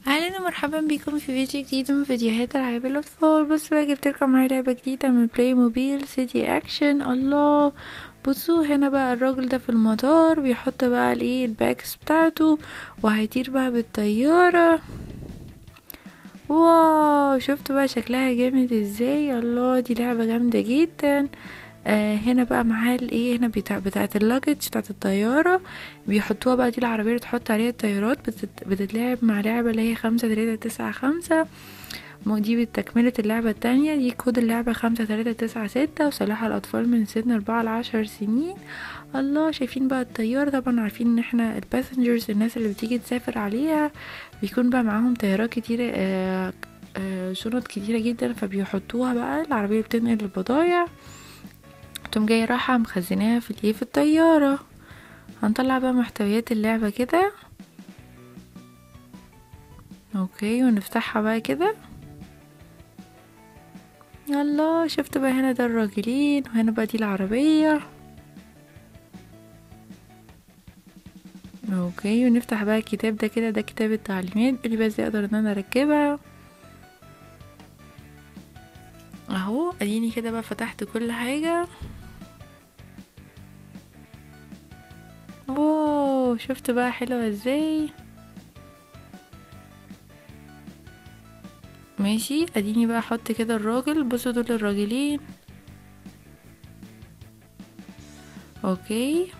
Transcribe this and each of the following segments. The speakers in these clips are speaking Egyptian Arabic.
اهلا ومرحبا بكم في فيديو جديد من فيديوهات العاب الاطفال بصوا بقى جبت لكم معايا لعبه جديده من بلاي موبيل سيتي اكشن الله بصوا هنا بقى الراجل ده في المطار بيحط بقى الايه الباكس بتاعته وهيطير بقى بالطياره واو شفتوا بقى شكلها جامد ازاي الله دي لعبه جامده جدا آه هنا بقى معاه الايه هنا بتاع بتاعه اللاجج بتاعه الطياره بيحطوها بقى دي العربيه اللي تحط عليها الطيارات بتت... بتتلعب مع لعبه اللي هي خمسة تلاتة تسعة خمسة دي بتكملة اللعبة التانية دي كود اللعبة خمسة تلاتة تسعة ستة وصلاحها الأطفال من سن أربعة لعشر سنين الله شايفين بقى الطيارة طبعا عارفين ان احنا الباسنجرز الناس اللي بتيجي تسافر عليها بيكون بقى معاهم طيارات كتيرة آه آه شنط كتيرة جدا فبيحطوها بقى العربية بتنقل البضايع تقوم جاية رايحة مخزناها في الايه في الطيارة هنطلع بقى محتويات اللعبة كده اوكي ونفتحها بقى كده يلا شفت بقى هنا ده الراجلين وهنا بقى دي العربية اوكي ونفتح بقى الكتاب ده كده ده كتاب التعليمات بيقولي بقى ازاي اقدر ان انا اركبها اهو اديني كده بقى فتحت كل حاجة واو شفت بقى حلوة ازاي ماشي اديني بقى احط كده الراجل بصوا دول الراجلين اوكي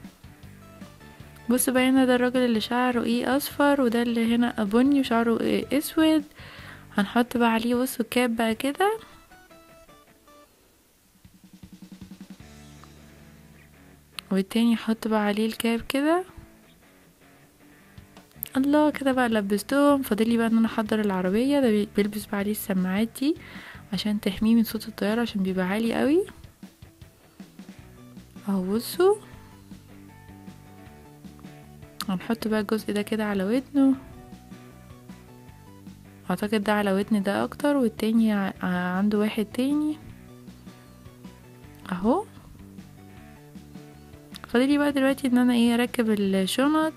بصوا بقى هنا ده الراجل اللي شعره ايه اصفر وده اللي هنا بني وشعره إيه اسود هنحط بقى عليه بصوا الكاب بقى كده والتاني احط بقى عليه الكاب كده الله كده بقى لبستهم فاضلي بقى ان انا احضر العربيه ده بيلبس بقى عليه السماعات دي عشان تحميه من صوت الطياره عشان بيبقى عالي قوي اهو بصوا هنحط بقى الجزء ده كده على ودنه اعتقد ده على ودن ده اكتر والتاني عنده واحد تاني اهو فاضلي بقى دلوقتي ان انا ايه اركب الشنط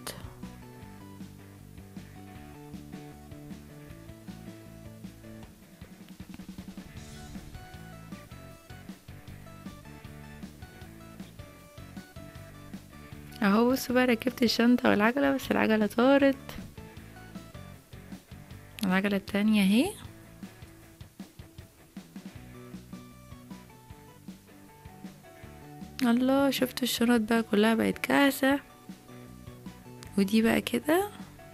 اهو بصوا بقى ركبت الشنطة والعجلة بس العجلة طارت العجلة التانية اهي الله شفت الشنط بقى كلها بقت كاسة ودي بقى كده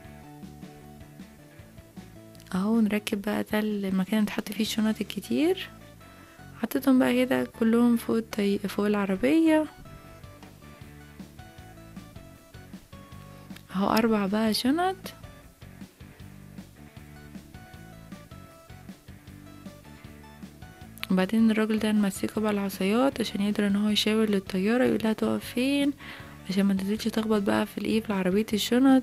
اهو نركب بقى ده المكان اللي تحط فيه الشنط الكتير حطيتهم بقى كده كلهم فوق الطي... فوق العربية اهو اربع بقى شنط وبعدين الراجل ده نمسكه بقى العصايات عشان يقدر ان هو يشاور للطيارة يقول لها تقف فين عشان ما تنزلش تخبط بقى في الايه في عربية الشنط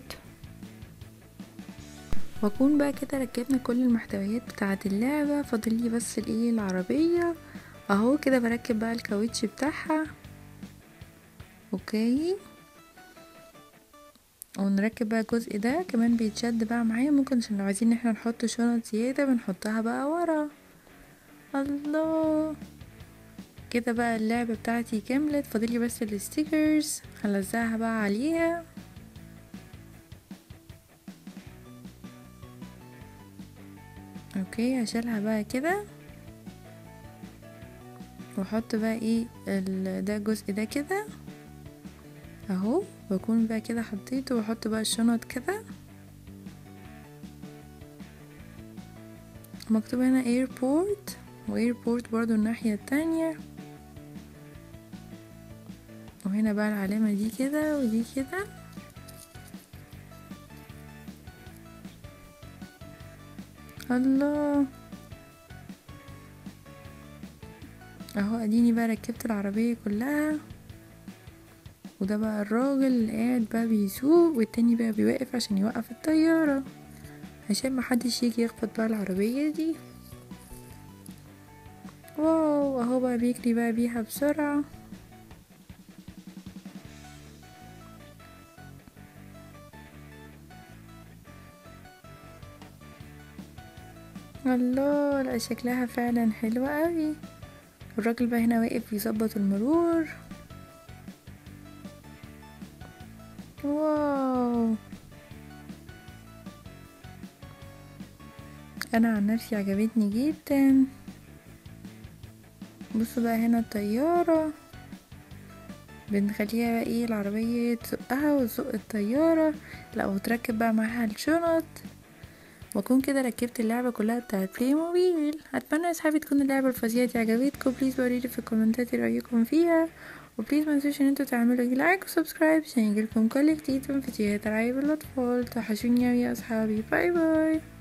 واكون بقى كده ركبنا كل المحتويات بتاعة اللعبة فاضل لي بس الايه العربية اهو كده بركب بقى الكاوتش بتاعها اوكي ونركب بقى الجزء ده كمان بيتشد بقى معايا ممكن عشان لو عايزين ان احنا نحط شنط زيادة بنحطها بقى ورا الله كده بقى اللعبة بتاعتي كملت فاضلي بس الستيكرز هلزقها بقى عليها اوكي هشيلها بقى كده واحط بقى ايه ده الجزء ده كده اهو بكون بقى كده حطيته واحط بقى الشنط كده مكتوب هنا ايربورت وايربورت برضو الناحية التانية وهنا بقى العلامة دي كده ودي كده الله اهو اديني بقى ركبت العربية كلها وده بقى الراجل اللي قاعد بقى بيسوق والتاني بقى بيوقف عشان يوقف الطيارة عشان محدش يجي يخبط بقى العربية دي واو اهو بقى بيجري بقى بيها بسرعة الله لا شكلها فعلا حلوة قوي والراجل بقى هنا واقف يظبط المرور واو انا عن نفسي عجبتني جدا بصوا بقى هنا الطيارة بنخليها بقى ايه العربية تزقها وتزق الطيارة لا وتركب بقى معاها الشنط واكون كده ركبت اللعبة كلها بتاعت بلاي موبيل اتمنى يا اصحابي تكون اللعبة الفظيعة دي عجبتكم بليز بقوليلي في الكومنتات ايه رايكم فيها وبليز متنسوش ان انتوا تعملوا لايك وسبسكرايب عشان يجيلكم كل جديد من فيديوهات العاب الاطفال توحشوني اوي يا اصحابي باي باي